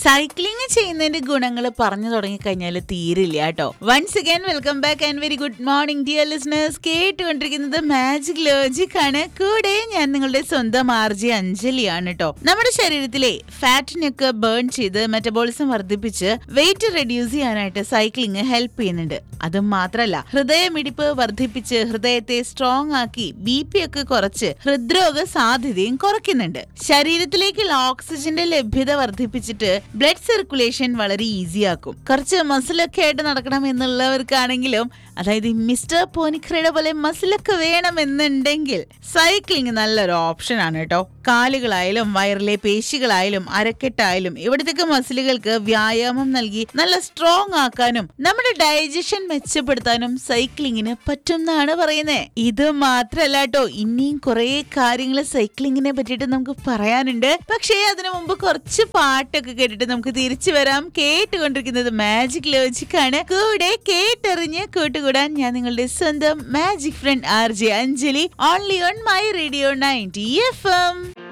cycling ചെയ്യുന്നതിന്റെ ഗുണങ്ങൾ പറഞ്ഞു തുടങ്ങി കഴിഞ്ഞാൽ തീരില്ല കേട്ടോ once again welcome back and very good morning dear listeners കേട്ടുകൊണ്ടിരിക്കുന്നത് മാജിക് ലോജിക് ആണ് കൂടെ ഞാൻ നിങ്ങളുടെ സ്വന്തം ആർജി അഞ്ജലിയാണ് കേട്ടോ നമ്മുടെ ശരീരത്തിലെ ഫാറ്റിനൊക്കെ ബേൺ ചെയ്ത് മെറ്റബോളിസം വർദ്ധിപ്പിച്ച് വെയിറ്റ് റെഡ്യൂസ് ചെയ്യാനായിട്ട് സൈക്ലിംഗ് ഹെൽപ്പ് ചെയ്യുന്നുണ്ട് അതും മാത്രല്ല ഹൃദയമിടിപ്പ് വർദ്ധിപ്പിച്ച് ഹൃദയത്തെ സ്ട്രോങ് ആക്കി ബി പി ഒക്കെ കുറച്ച് ഹൃദ്രോഗ സാധ്യതയും കുറയ്ക്കുന്നുണ്ട് ശരീരത്തിലേക്കുള്ള ഓക്സിജന്റെ ലഭ്യത വർദ്ധിപ്പിച്ചിട്ട് ബ്ലഡ് സർക്കുലേഷൻ വളരെ ഈസി ആക്കും കുറച്ച് മസിലൊക്കെ ആയിട്ട് നടക്കണം എന്നുള്ളവർക്കാണെങ്കിലും അതായത് ഈ മിസ്റ്റർ പോനിക്രയുടെ പോലെ മസിലൊക്കെ വേണമെന്നുണ്ടെങ്കിൽ സൈക്ലിംഗ് നല്ലൊരു ഓപ്ഷൻ ആണ് കേട്ടോ കാലുകളായാലും വയറിലെ പേശികളായാലും അരക്കെട്ടായാലും ഇവിടത്തേക്ക് മസിലുകൾക്ക് വ്യായാമം നൽകി നല്ല സ്ട്രോങ് ആക്കാനും നമ്മുടെ ഡൈജഷൻ മെച്ചപ്പെടുത്താനും സൈക്ലിങ്ങിന് പറ്റും എന്നാണ് പറയുന്നത് ഇത് മാത്രല്ല കേട്ടോ ഇനിയും കുറെ കാര്യങ്ങൾ സൈക്ലിങ്ങിനെ പറ്റിയിട്ട് നമുക്ക് പറയാനുണ്ട് പക്ഷേ അതിനു മുമ്പ് കുറച്ച് പാട്ടൊക്കെ കേട്ടിട്ട് നമുക്ക് തിരിച്ചു വരാം കേട്ടുകൊണ്ടിരിക്കുന്നത് മാജിക് ലോജിക് ആണ് കൂടെ കേട്ടറിഞ്ഞ് കൂട്ടുകൂടാൻ ഞാൻ നിങ്ങളുടെ സ്വന്തം magic friend R J Anjali only on my radio ninety F M